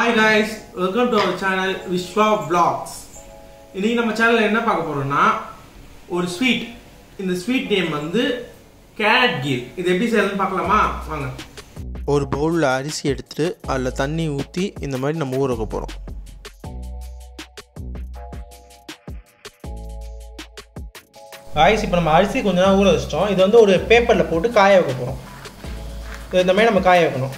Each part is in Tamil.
Hi guys welcome to our channel Viswa vlogs இன்னைக்கு நம்ம சேனல்ல என்ன பார்க்க போறோம்னா ஒரு ஸ்வீட் இந்த ஸ்வீட் நேம் வந்து கேரட் கீர் இது எப்படி செய்யறதுன்னு பார்க்கலாமா வாங்க ஒரு பவுலில் அரிசி எடுத்துட்டு அதில் தண்ணி ஊற்றி இந்த மாதிரி நம்ம ஊற வைக்க போகிறோம் காய்ஸ் இப்போ நம்ம அரிசி கொஞ்ச நேரம் ஊற வச்சிட்டோம் இது வந்து ஒரு பேப்பரில் போட்டு காய வைக்க போகிறோம் இந்த மாதிரி நம்ம காய வைக்கணும்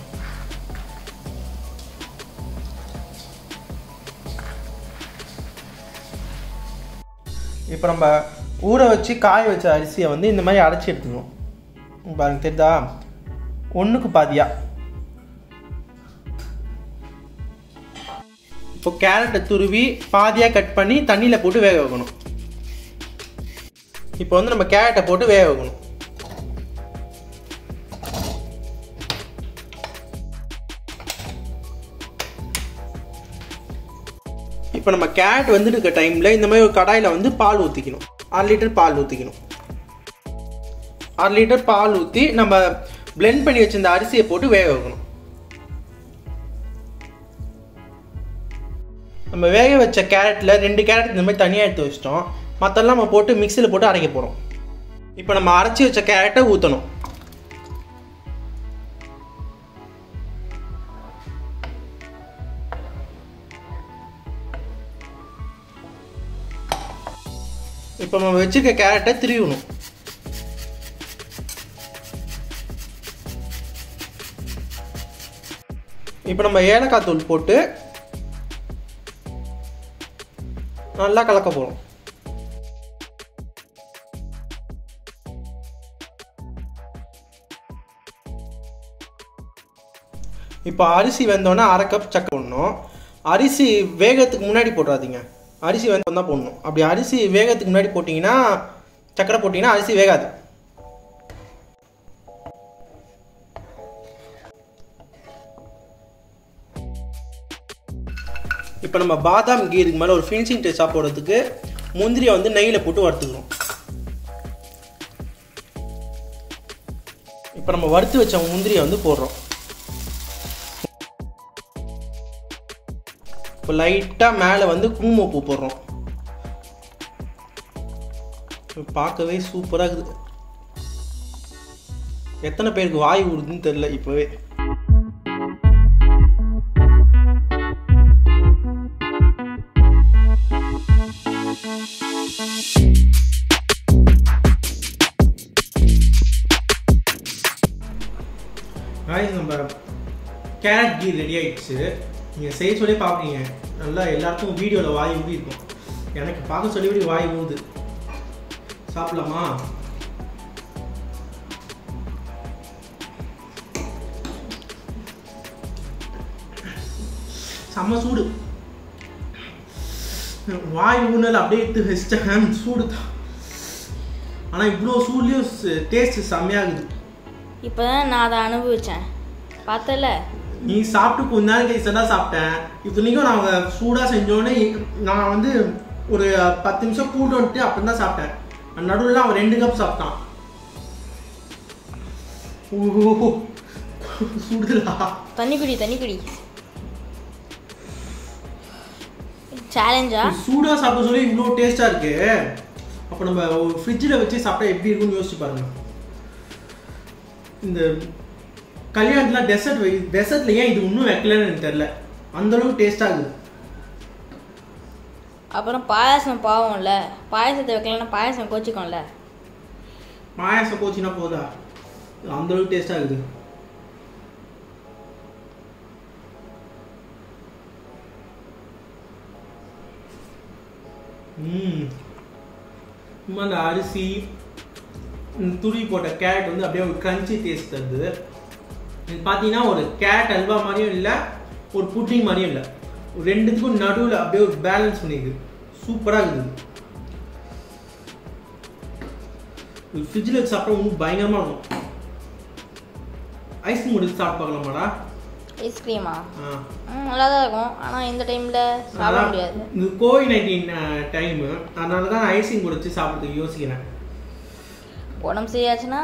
இப்போ நம்ம ஊற வச்சு காய வச்ச அரிசியை வந்து இந்த மாதிரி அரைச்சி எடுத்துக்கணும் இங்க பாருங்க தெரியுதா ஒன்றுக்கு பாதியா இப்போ கேரட்டை துருவி பாதியாக கட் பண்ணி தண்ணியில் போட்டு வேக வைக்கணும் இப்போ வந்து நம்ம கேரட்டை போட்டு வேக வைக்கணும் இப்போ நம்ம கேரட் வந்துட்டு இருக்க டைமில் இந்த மாதிரி ஒரு கடாயில் வந்து பால் ஊற்றிக்கணும் அரை லிட்டர் பால் ஊற்றிக்கணும் அரை லிட்டர் பால் ஊற்றி நம்ம blend பண்ணி வச்சிருந்த அரிசியை போட்டு வேக வைக்கணும் நம்ம வேக வச்ச கேரட்டில் ரெண்டு கேரட் இந்த மாதிரி தனியாக எடுத்து வச்சிட்டோம் மற்றெல்லாம் நம்ம போட்டு மிக்சியில் போட்டு அரைக்க போகிறோம் இப்போ நம்ம அரைச்சி வச்ச கேரட்டை ஊற்றணும் இப்போ நம்ம வச்சிருக்க கேரட்டை திருவணும் இப்போ நம்ம ஏலக்காய் தூள் போட்டு நல்லா கலக்க போகிறோம் இப்போ அரிசி வெந்தோடனே அரை கப் சக்கரை போடணும் அரிசி வேகத்துக்கு முன்னாடி போட்டுறாதீங்க அரிசி வெந்தோம் தான் போடணும் அப்படி அரிசி வேகத்துக்கு முன்னாடி போட்டிங்கன்னா சக்கரை போட்டிங்கன்னா அரிசி வேகாது இப்போ நம்ம பாதாம் கீ இதுக்கு மேலே ஒரு ஃபினிஷிங் டேஸ்டாக போடுறதுக்கு முந்திரியை வந்து நெய்யில் போட்டு வறுத்துக்கணும் இப்போ நம்ம வறுத்து வச்ச முந்திரியை வந்து போடுறோம் இப்போ லைட்டாக மேலே வந்து குங்குமப்பூ போடுறோம் இப்போ பார்க்கவே சூப்பராக இருக்குது எத்தனை பேருக்கு வாய் ஊறுதுன்னு தெரில இப்போவே காய்ஸ் நம்ம கேரட் கீ ரெடி ஆயிடுச்சு நீங்கள் செய்ய சொல்லி பார்ப்பீங்க நல்லா எல்லாருக்கும் வீடியோவில் வாய் ஊதி இருக்கும் எனக்கு பார்க்க சொல்லி இப்படி வாய் ஊது சாப்பிடலாமா செம்ம சூடு வாய் ஊனல் அப்படியே எடுத்து வச்சிட்டேன் சூடு தான் ஆனால் இவ்வளோ சூட்லேயும் டேஸ்ட் செம்மையாகுது இப்போ தான் நான் அதை அனுபவித்தேன் பார்த்தல நீ சாப்பிட்டு கொஞ்ச நேரம் கழிச்சு தான் சாப்பிட்டேன் இத்தனைக்கும் நான் சூடாக செஞ்சோடனே நான் வந்து ஒரு பத்து நிமிஷம் கூட்டு வந்துட்டு அப்புறம் தான் சாப்பிட்டேன் நடுவில் அவன் ரெண்டு கப் சாப்பிட்டான் ஓ சுடுதலா தண்ணி குடி தண்ணி குடி சேலஞ்சா சூடாக சாப்பிட சொல்லி இவ்வளோ டேஸ்ட்டாக இருக்கு அப்போ நம்ம ஒரு ஃப்ரிட்ஜில் வச்சு சாப்பிட்டா எப்படி இருக்கும்னு யோசிச்சு பாருங்க இந்த கல்யாணத்தில் டெசர்ட் வை டெசர்ட்ல ஏன் இது இன்னும் வைக்கலன்னு எனக்கு தெரில அந்த அளவுக்கு டேஸ்டாக இருக்குது அப்புறம் பாயாசம் பாவம்ல பாயாசத்தை வைக்கலன்னா பாயாசம் கோச்சிக்கும்ல பாயாசம் போச்சுன்னா போதா அந்த அளவுக்கு டேஸ்டாக இருக்குது ம் சும்மா அந்த அரிசி இந்த துருவி போட்ட கேரட் வந்து அப்படியே ஒரு கிரன்ச்சி டேஸ்ட் தருது இது பார்த்தீங்கன்னா ஒரு கேரட் அல்வா மாதிரியும் இல்லை ஒரு புட்டிங் மாதிரியும் இல்லை ஒரு ரெண்டுத்துக்கும் நடுவில் அப்படியே ஒரு பேலன்ஸ் பண்ணிக்குது சூப்பராக இருக்குது இது ஃப்ரிட்ஜில் வச்சு சாப்பிட்டா இன்னும் பயங்கரமாக இருக்கும் ஐஸ்கிரீம் முடிச்சு சாப்பிட்டு பார்க்கலாமாடா ஐஸ்கிரீமா ஆ ம் நல்லா தான் இருக்கும் ஆனால் இந்த டைமில் சாப்பிட முடியாது இது கோவிட் நைன்டீன் டைமு அதனால தான் ஐசிங் குடிச்சு சாப்பிட்றதுக்கு யோசிக்கிறேன் உடம்பு சரியாச்சுன்னா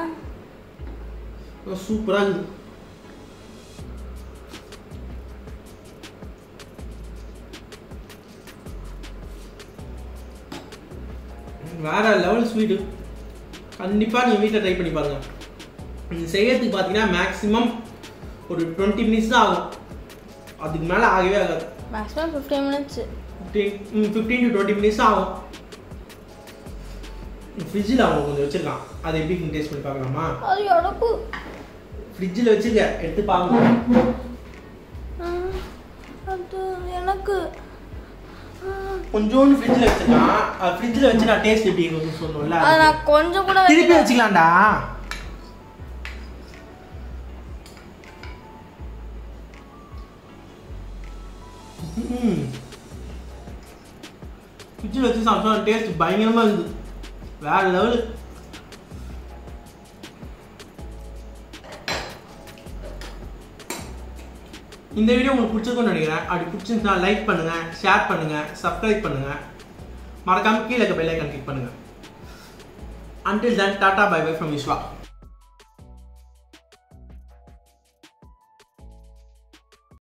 சூப்பராக இருக்குது வேற லெவல் ஸ்வீட்டு கண்டிப்பாக நீங்கள் வீட்டில் ட்ரை பண்ணி பாருங்க இது செய்யறதுக்கு பார்த்தீங்கன்னா மேக்ஸிமம் ஒரு டுவெண்ட்டி மினிட்ஸ் தான் ஆகும் அதுக்கு மேலே ஆகவே ஆகாது maximum fifteen minutes fifteen fifteen to twenty minutes ஆகும் ஃப்ரிட்ஜில் அவங்க கொஞ்சம் வச்சிருக்கான் அதை எப்படி டேஸ்ட் பண்ணி பார்க்கலாமா அது எனக்கு ஃப்ரிட்ஜில் வச்சிருக்க எடுத்து பார்க்கணும் ம், அது எனக்கு ம், கொஞ்சோண்டு ஃப்ரிட்ஜில் வச்சிருக்கான் அது ஃப்ரிட்ஜில் வச்சு நான் டேஸ்ட் எப்படி இருக்குன்னு சொன்னோம்ல அது நான் கொஞ்சம் கூட திருப்பி வைக்கல. வச்சுக்கலாம்டா ஃப்ரிட்ஜில் வச்சு சாப்பிட்டா டேஸ்ட் பயங்கரமாக இருக்குது வேற லெவலு இந்த வீடியோ உங்களுக்கு பிடிச்சிருக்கும்னு நினைக்கிறேன் அப்படி பிடிச்சிருந்தா லைக் பண்ணுங்க ஷேர் பண்ணுங்க சப்ஸ்கிரைப் பண்ணுங்க மறக்காம கீழே இருக்க பெல் ஐக்கான் கிளிக் பண்ணுங்க until then tata bye bye from Vishwa